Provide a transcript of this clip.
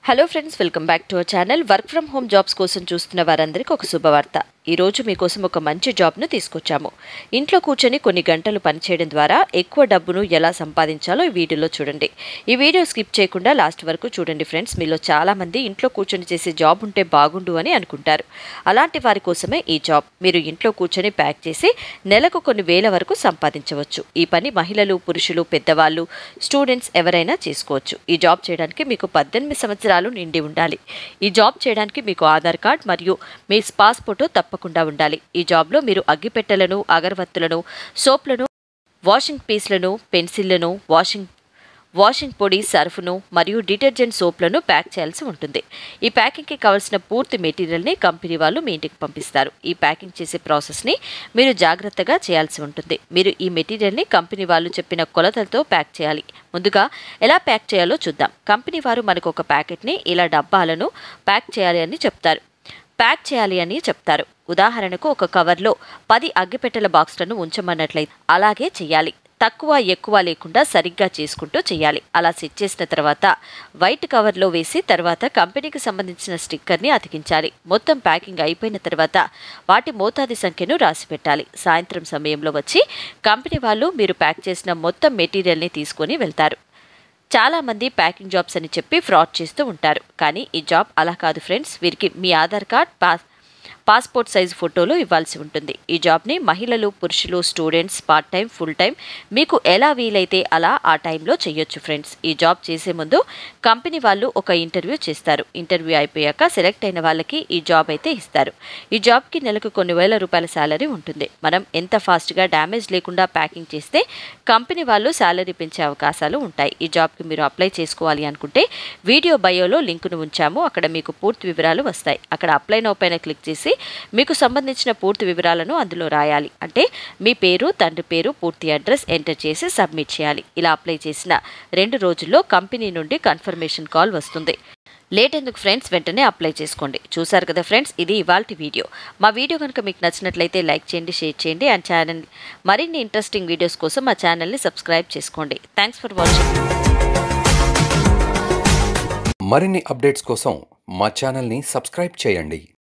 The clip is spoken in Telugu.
hello friends welcome back to our channel work from home jobs కోసం చూస్తున్న వారందరికీ ఒక శుభవార్త ఈ రోజు మీకోసం ఒక మంచి జాబ్ను తీసుకొచ్చాము ఇంట్లో కూర్చొని కొన్ని గంటలు పనిచేయడం ద్వారా ఎక్కువ డబ్బును ఎలా సంపాదించాలో ఈ వీడియోలో చూడండి ఈ వీడియో స్కిప్ చేయకుండా లాస్ట్ వరకు చూడండి ఫ్రెండ్స్ మీలో చాలా మంది ఇంట్లో కూర్చొని చేసే జాబ్ ఉంటే బాగుండు అని అనుకుంటారు అలాంటి వారి కోసమే ఈ జాబ్ మీరు ఇంట్లో కూర్చొని ప్యాక్ చేసి నెలకు కొన్ని వేల వరకు సంపాదించవచ్చు ఈ పని మహిళలు పురుషులు పెద్దవాళ్ళు స్టూడెంట్స్ ఎవరైనా చేసుకోవచ్చు ఈ జాబ్ చేయడానికి మీకు పద్దెనిమిది సంవత్సరాలు నిండి ఉండాలి ఈ జాబ్ చేయడానికి మీకు ఆధార్ కార్డ్ మరియు మీ పాస్పోర్ట్ తప్పకుండా ఉండాలి ఈ జాబ్లో మీరు అగ్గిపెట్టెలను అగరవత్తులను సోప్లను వాషింగ్ పీస్లను పెన్సిళ్లను వాషింగ్ వాషింగ్ పొడి సర్ఫ్ను మరియు డిటర్జెంట్ సోప్లను ప్యాక్ చేయాల్సి ఉంటుంది ఈ ప్యాకింగ్కి కావాల్సిన పూర్తి మెటీరియల్ని కంపెనీ వాళ్ళు మీ ఇంటికి పంపిస్తారు ఈ ప్యాకింగ్ చేసే ప్రాసెస్ని మీరు జాగ్రత్తగా చేయాల్సి ఉంటుంది మీరు ఈ మెటీరియల్ని కంపెనీ వాళ్ళు చెప్పిన కొలతలతో ప్యాక్ చేయాలి ముందుగా ఎలా ప్యాక్ చేయాలో చూద్దాం కంపెనీ వారు మనకు ఒక ప్యాకెట్ని ఇలా డబ్బాలను ప్యాక్ చేయాలి అని చెప్తారు ప్యాక్ చేయాలి అని చెప్తారు ఉదాహరణకు ఒక కవర్లో పది అగ్గిపెట్టెల బాక్స్లను ఉంచమన్నట్లయితే అలాగే చేయాలి తక్కువ ఎక్కువ లేకుండా సరిగ్గా చేసుకుంటూ చేయాలి అలా సెట్ చేసిన తర్వాత వైట్ కవర్లో వేసి తర్వాత కంపెనీకి సంబంధించిన స్టిక్కర్ని అతికించాలి మొత్తం ప్యాకింగ్ అయిపోయిన తర్వాత వాటి మోతాది సంఖ్యను రాసి పెట్టాలి సాయంత్రం సమయంలో వచ్చి కంపెనీ వాళ్ళు మీరు ప్యాక్ చేసిన మొత్తం మెటీరియల్ని తీసుకొని వెళ్తారు చాలామంది ప్యాకింగ్ జాబ్స్ అని చెప్పి ఫ్రాడ్ చేస్తూ ఉంటారు కానీ ఈ జాబ్ అలా కాదు ఫ్రెండ్స్ వీరికి మీ Aadhaar card pass passport size ఫోటోలు ఇవ్వాల్సి ఉంటుంది ఈ జాబ్ని మహిళలు పురుషులు students part time full time మీకు ఎలా వీలైతే అలా ఆ టైంలో చేయొచ్చు ఫ్రెండ్స్ ఈ జాబ్ చేసే ముందు కంపెనీ వాళ్ళు ఒక ఇంటర్వ్యూ చేస్తారు ఇంటర్వ్యూ అయిపోయాక సెలెక్ట్ అయిన వాళ్ళకి ఈ జాబ్ అయితే ఇస్తారు ఈ జాబ్కి నెలకు కొన్ని వేల రూపాయల శాలరీ ఉంటుంది మనం ఎంత ఫాస్ట్గా డ్యామేజ్ లేకుండా ప్యాకింగ్ చేస్తే కంపెనీ వాళ్ళు శాలరీ పెంచే అవకాశాలు ఉంటాయి ఈ జాబ్కి మీరు అప్లై చేసుకోవాలి అనుకుంటే వీడియో బయోలో లింకును ఉంచాము అక్కడ మీకు పూర్తి వివరాలు వస్తాయి అక్కడ అప్లై నో పైన క్లిక్ చేసి మీకు సంబంధించిన పూర్తి వివరాలను అందులో రాయాలి అంటే మీ పేరు తండ్రి పేరు పూర్తి అడ్రస్ ఎంటర్ చేసి సబ్మిట్ చేయాలి ఇలా అప్లై చేసిన రెండు రోజుల్లో కంపెనీ నుండి కన్ఫర్మేషన్ కాల్ వస్తుంది లేట్ ఎందుకు ఫ్రెండ్స్ వెంటనే అప్లై చేసుకోండి చూసారు కదా ఫ్రెండ్స్ ఇది ఇవాళ వీడియో మా వీడియో కనుక మీకు నచ్చినట్లయితే లైక్ చేయండి షేర్ చేయండి అండ్ ఛానల్ మరిన్ని ఇంట్రెస్టింగ్ వీడియోస్ కోసం మా ఛానల్ని సబ్స్క్రైబ్ చేసుకోండి థ్యాంక్స్ ఫర్ వాచింగ్ మరిన్ని అప్డేట్స్ కోసం మా ఛానల్ని సబ్స్క్రైబ్ చేయండి